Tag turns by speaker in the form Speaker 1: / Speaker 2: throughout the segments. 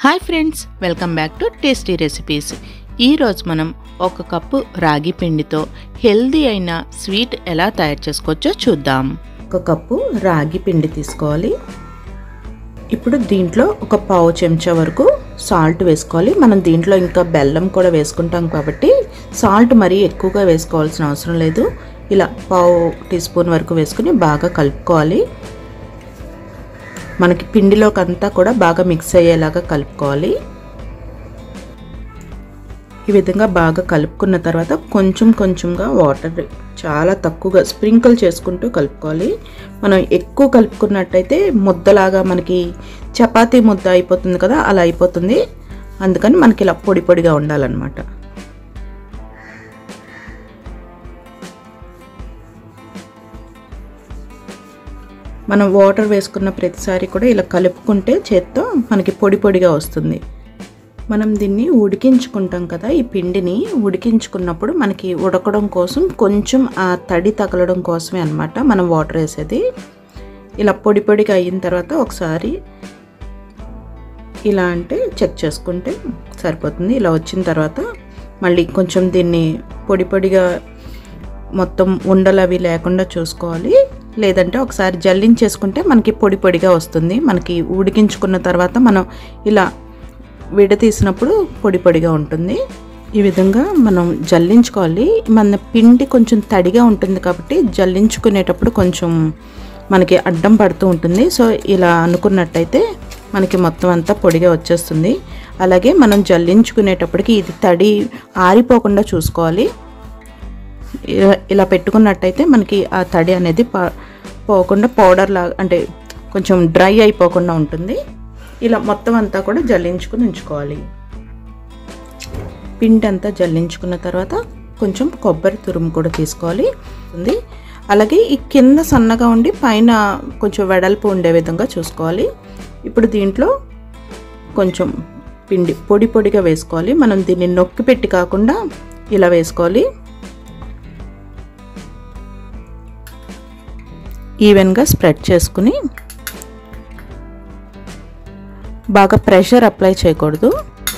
Speaker 1: hi friends welcome back to tasty recipes ఈరోజు మనం ఒక కప్పు రాగి పిండితో హెల్దీ అయిన స్వీట్ ఎలా తయారు చేసుకోవచ్చో చూద్దాం ఒక కప్పు రాగి పిండి తీసుకోవాలి ఇప్పుడు దీంట్లో ఒక పావు చెంచా వరకు సాల్ట్ వేసుకోవాలి మనం దీంట్లో ఇంకా బెల్లం కూడా వేసుకుంటాం కాబట్టి సాల్ట్ మరీ ఎక్కువగా వేసుకోవాల్సిన అవసరం లేదు ఇలా పావు టీ స్పూన్ వరకు వేసుకుని బాగా కలుపుకోవాలి మనకి పిండిలోకి అంతా కూడా బాగా మిక్స్ అయ్యేలాగా కలుపుకోవాలి ఈ విధంగా బాగా కలుపుకున్న తర్వాత కొంచెం కొంచెంగా వాటర్ చాలా తక్కువగా స్ప్రింకిల్ చేసుకుంటూ కలుపుకోవాలి మనం ఎక్కువ కలుపుకున్నట్టయితే ముద్దలాగా మనకి చపాతీ ముద్ద అయిపోతుంది కదా అలా అయిపోతుంది అందుకని మనకి ఇలా పొడి పొడిగా ఉండాలన్నమాట మనం వాటర్ వేసుకున్న ప్రతిసారి కూడా ఇలా కలుపుకుంటే చేత్తో మనకి పొడి పొడిగా వస్తుంది మనం దీన్ని ఉడికించుకుంటాం కదా ఈ పిండిని ఉడికించుకున్నప్పుడు మనకి ఉడకడం కోసం కొంచెం ఆ తడి తగలడం కోసమే అనమాట మనం వాటర్ వేసేది ఇలా పొడి పొడిగా అయిన తర్వాత ఒకసారి ఇలా అంటే చెక్ చేసుకుంటే సరిపోతుంది ఇలా వచ్చిన తర్వాత మళ్ళీ కొంచెం దీన్ని పొడి పొడిగా మొత్తం ఉండలు అవి లేకుండా చూసుకోవాలి లేదంటే ఒకసారి జల్లించేసుకుంటే మనకి పొడి పొడిగా వస్తుంది మనకి ఉడికించుకున్న తర్వాత మనం ఇలా విడతీసినప్పుడు పొడి పొడిగా ఉంటుంది ఈ విధంగా మనం జల్లించుకోవాలి మన పిండి కొంచెం తడిగా ఉంటుంది కాబట్టి జల్లించుకునేటప్పుడు కొంచెం మనకి అడ్డం పడుతూ ఉంటుంది సో ఇలా అనుకున్నట్టయితే మనకి మొత్తం అంతా పొడిగా వచ్చేస్తుంది అలాగే మనం జల్లించుకునేటప్పటికి ఇది తడి ఆరిపోకుండా చూసుకోవాలి ఇలా పెట్టుకున్నట్టయితే మనకి ఆ తడి అనేది పోకుండా పౌడర్ లాగా అంటే కొంచెం డ్రై అయిపోకుండా ఉంటుంది ఇలా మొత్తం అంతా కూడా జల్లించుకుని ఉంచుకోవాలి పిండి అంతా జల్లించుకున్న తర్వాత కొంచెం కొబ్బరి తురుము కూడా తీసుకోవాలి ఉంది అలాగే ఈ కింద సన్నగా ఉండి పైన కొంచెం వెడల్పు ఉండే విధంగా చూసుకోవాలి ఇప్పుడు దీంట్లో కొంచెం పిండి పొడి పొడిగా వేసుకోవాలి మనం దీన్ని నొక్కి పెట్టి కాకుండా ఇలా వేసుకోవాలి ఈవెన్గా స్ప్రెడ్ చేసుకుని బాగా ప్రెషర్ అప్లై చేయకూడదు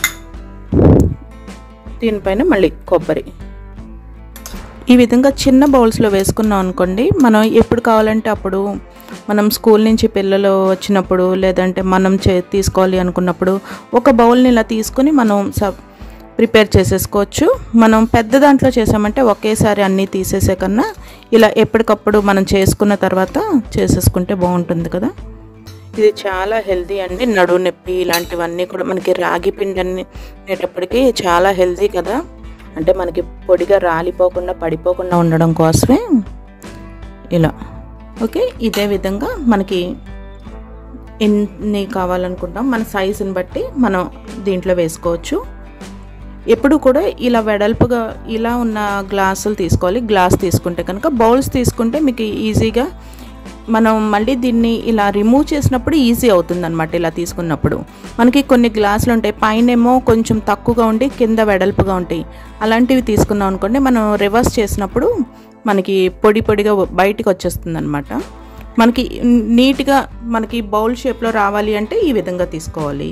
Speaker 1: దీనిపైన మళ్ళీ కొబ్బరి ఈ విధంగా చిన్న బౌల్స్లో వేసుకున్నాం అనుకోండి మనం ఎప్పుడు కావాలంటే అప్పుడు మనం స్కూల్ నుంచి పిల్లలు వచ్చినప్పుడు లేదంటే మనం చే తీసుకోవాలి అనుకున్నప్పుడు ఒక బౌల్ని ఇలా తీసుకుని మనం సబ్ ప్రిపేర్ చేసేసుకోవచ్చు మనం పెద్ద దాంట్లో చేసామంటే ఒకేసారి అన్నీ తీసేసే కన్నా ఇలా ఎప్పటికప్పుడు మనం చేసుకున్న తర్వాత చేసేసుకుంటే బాగుంటుంది కదా ఇది చాలా హెల్దీ అండి నడువు నొప్పి ఇలాంటివన్నీ కూడా మనకి రాగి పిండి అనేటప్పటికి చాలా హెల్దీ కదా అంటే మనకి పొడిగా రాలిపోకుండా పడిపోకుండా ఉండడం కోసమే ఇలా ఓకే ఇదే విధంగా మనకి ఎన్ని కావాలనుకుంటాం మన సైజుని బట్టి మనం దీంట్లో వేసుకోవచ్చు ఎప్పుడు కూడా ఇలా వెడల్పుగా ఇలా ఉన్న గ్లాసులు తీసుకోవాలి గ్లాస్ తీసుకుంటే కనుక బౌల్స్ తీసుకుంటే మీకు ఈజీగా మనం మళ్ళీ దీన్ని ఇలా రిమూవ్ చేసినప్పుడు ఈజీ అవుతుంది అనమాట ఇలా తీసుకున్నప్పుడు మనకి కొన్ని గ్లాసులు ఉంటాయి పైనేమో కొంచెం తక్కువగా ఉండి కింద వెడల్పుగా ఉంటాయి అలాంటివి తీసుకున్నాం అనుకోండి మనం రివర్స్ చేసినప్పుడు మనకి పొడి పొడిగా బయటికి వచ్చేస్తుంది అనమాట మనకి నీట్గా మనకి బౌల్ షేప్లో రావాలి అంటే ఈ విధంగా తీసుకోవాలి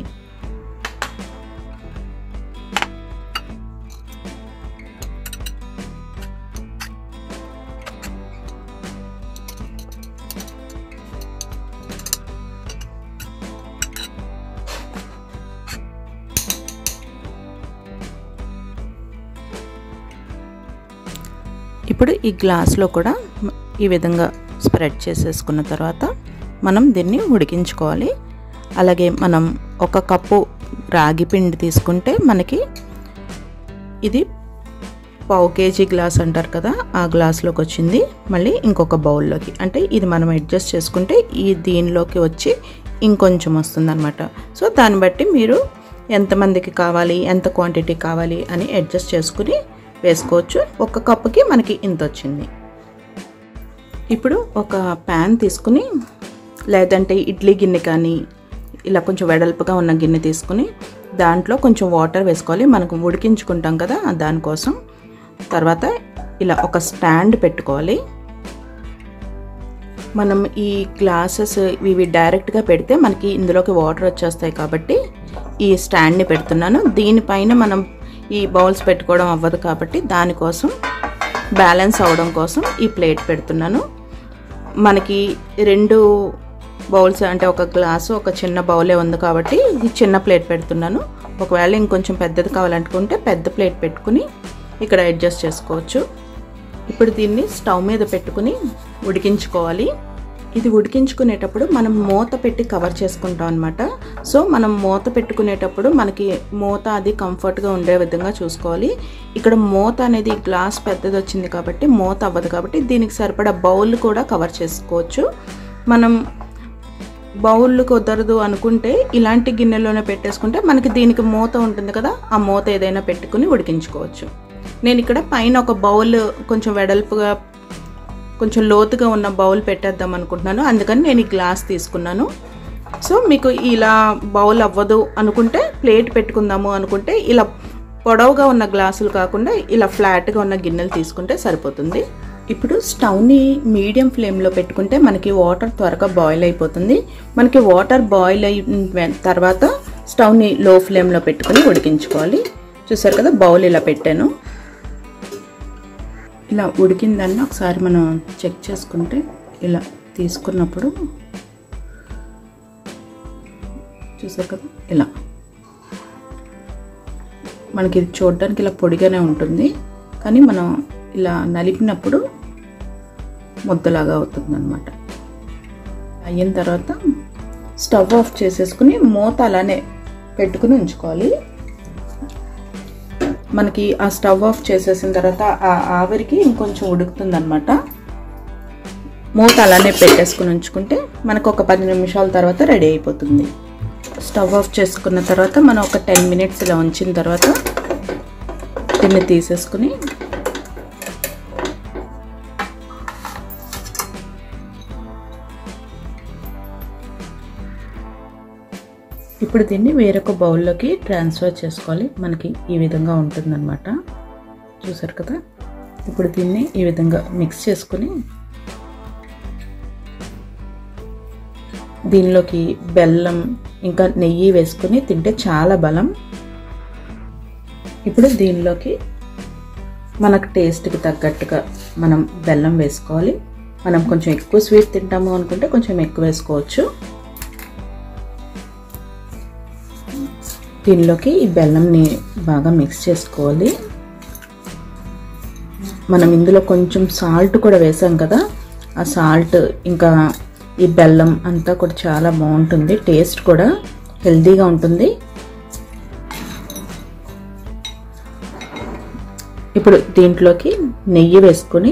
Speaker 1: ఇప్పుడు ఈ గ్లాస్లో కూడా ఈ విధంగా స్ప్రెడ్ చేసేసుకున్న తర్వాత మనం దీన్ని ఉడికించుకోవాలి అలాగే మనం ఒక కప్పు రాగి పిండి తీసుకుంటే మనకి ఇది పావు కేజీ గ్లాస్ అంటారు కదా ఆ గ్లాస్లోకి వచ్చింది మళ్ళీ ఇంకొక బౌల్లోకి అంటే ఇది మనం అడ్జస్ట్ చేసుకుంటే ఈ దీనిలోకి వచ్చి ఇంకొంచెం వస్తుంది అనమాట సో దాన్ని బట్టి మీరు ఎంతమందికి కావాలి ఎంత క్వాంటిటీ కావాలి అని అడ్జస్ట్ చేసుకుని వేసుకోవచ్చు ఒక కప్పుకి మనకి ఇంత వచ్చింది ఇప్పుడు ఒక ప్యాన్ తీసుకుని లేదంటే ఇడ్లీ గిన్నె కానీ ఇలా కొంచెం వెడల్పుగా ఉన్న గిన్నె తీసుకుని దాంట్లో కొంచెం వాటర్ వేసుకోవాలి మనకు ఉడికించుకుంటాం కదా దానికోసం తర్వాత ఇలా ఒక స్టాండ్ పెట్టుకోవాలి మనం ఈ గ్లాసెస్ ఇవి డైరెక్ట్గా పెడితే మనకి ఇందులోకి వాటర్ వచ్చేస్తాయి కాబట్టి ఈ స్టాండ్ని పెడుతున్నాను దీనిపైన మనం ఈ బౌల్స్ పెట్టుకోవడం అవ్వదు కాబట్టి దానికోసం బ్యాలెన్స్ అవడం కోసం ఈ ప్లేట్ పెడుతున్నాను మనకి రెండు బౌల్స్ అంటే ఒక గ్లాసు ఒక చిన్న బౌలే ఉంది కాబట్టి ఈ చిన్న ప్లేట్ పెడుతున్నాను ఒకవేళ ఇంకొంచెం పెద్దది కావాలనుకుంటే పెద్ద ప్లేట్ పెట్టుకుని ఇక్కడ అడ్జస్ట్ చేసుకోవచ్చు ఇప్పుడు దీన్ని స్టవ్ మీద పెట్టుకుని ఉడికించుకోవాలి ఇది ఉడికించుకునేటప్పుడు మనం మూత పెట్టి కవర్ చేసుకుంటాం అనమాట సో మనం మూత పెట్టుకునేటప్పుడు మనకి మూత అది కంఫర్ట్గా ఉండే విధంగా చూసుకోవాలి ఇక్కడ మూత అనేది గ్లాస్ పెద్దది వచ్చింది కాబట్టి మూత అవ్వదు కాబట్టి దీనికి సరిపడా బౌల్ కూడా కవర్ చేసుకోవచ్చు మనం బౌల్ కుదరదు అనుకుంటే ఇలాంటి గిన్నెలోనే పెట్టేసుకుంటే మనకి దీనికి మూత ఉంటుంది కదా ఆ మూత ఏదైనా పెట్టుకుని ఉడికించుకోవచ్చు నేను ఇక్కడ పైన ఒక బౌల్ కొంచెం వెడల్పుగా కొంచెం లోతుగా ఉన్న బౌల్ పెట్టేద్దాం అనుకుంటున్నాను అందుకని నేను ఈ గ్లాస్ తీసుకున్నాను సో మీకు ఇలా బౌల్ అవ్వదు అనుకుంటే ప్లేట్ పెట్టుకుందాము అనుకుంటే ఇలా పొడవుగా ఉన్న గ్లాసులు కాకుండా ఇలా ఫ్లాట్గా ఉన్న గిన్నెలు తీసుకుంటే సరిపోతుంది ఇప్పుడు స్టవ్ని మీడియం ఫ్లేమ్లో పెట్టుకుంటే మనకి వాటర్ త్వరగా బాయిల్ అయిపోతుంది మనకి వాటర్ బాయిల్ అయిన తర్వాత స్టవ్ని లో ఫ్లేమ్లో పెట్టుకుని ఉడికించుకోవాలి చూసారు కదా బౌల్ ఇలా పెట్టాను ఇలా ఉడికిందని ఒకసారి మనం చెక్ చేసుకుంటే ఇలా తీసుకున్నప్పుడు చూసారు కదా ఇలా మనకి ఇది చూడడానికి ఇలా పొడిగానే ఉంటుంది కానీ మనం ఇలా నలిపినప్పుడు ముద్దలాగా అవుతుంది అనమాట అయిన తర్వాత స్టవ్ ఆఫ్ చేసేసుకుని మూత అలానే పెట్టుకుని ఉంచుకోవాలి మనకి ఆ స్టవ్ ఆఫ్ చేసేసిన తర్వాత ఆ ఆవిరికి ఇంకొంచెం ఉడుకుతుంది అనమాట మూత అలానే పెట్టేసుకుని ఉంచుకుంటే మనకు ఒక పది నిమిషాల తర్వాత రెడీ అయిపోతుంది స్టవ్ ఆఫ్ చేసుకున్న తర్వాత మనం ఒక టెన్ మినిట్స్ ఇలా ఉంచిన తర్వాత దీన్ని తీసేసుకుని ఇప్పుడు దీన్ని వేరొక బౌల్లోకి ట్రాన్స్ఫర్ చేసుకోవాలి మనకి ఈ విధంగా ఉంటుందన్నమాట చూసారు కదా ఇప్పుడు దీన్ని ఈ విధంగా మిక్స్ చేసుకుని దీనిలోకి బెల్లం ఇంకా నెయ్యి వేసుకుని తింటే చాలా బలం ఇప్పుడు దీనిలోకి మనకు టేస్ట్కి తగ్గట్టుగా మనం బెల్లం వేసుకోవాలి మనం కొంచెం ఎక్కువ స్వీట్ తింటాము అనుకుంటే కొంచెం ఎక్కువ వేసుకోవచ్చు దీనిలోకి ఈ బెల్లంని బాగా మిక్స్ చేసుకోవాలి మనం ఇందులో కొంచెం సాల్ట్ కూడా వేసాం కదా ఆ సాల్ట్ ఇంకా ఈ బెల్లం అంతా కూడా చాలా బాగుంటుంది టేస్ట్ కూడా హెల్తీగా ఉంటుంది ఇప్పుడు దీంట్లోకి నెయ్యి వేసుకొని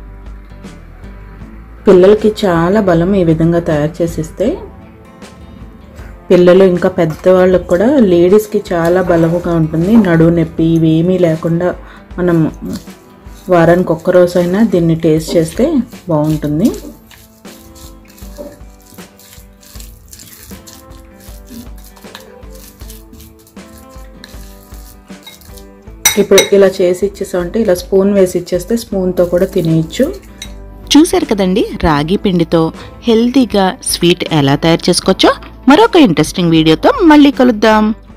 Speaker 1: పిల్లలకి చాలా బలం ఈ విధంగా తయారు చేసిస్తే పిల్లలు ఇంకా పెద్దవాళ్ళకు కూడా లేడీస్కి చాలా బలముగా ఉంటుంది నడువు నొప్పి ఇవేమీ లేకుండా మనం వారానికి ఒక్క రోజైనా దీన్ని టేస్ట్ చేస్తే బాగుంటుంది ఇప్పుడు ఇలా చేసి ఇచ్చేసామంటే ఇలా స్పూన్ వేసి ఇచ్చేస్తే స్పూన్తో కూడా తినేయచ్చు
Speaker 2: చూశారు కదండి రాగి పిండితో హెల్తీగా స్వీట్ ఎలా తయారు చేసుకోవచ్చో మరొక ఇంట్రెస్టింగ్ వీడియోతో మళ్ళీ కలుద్దాం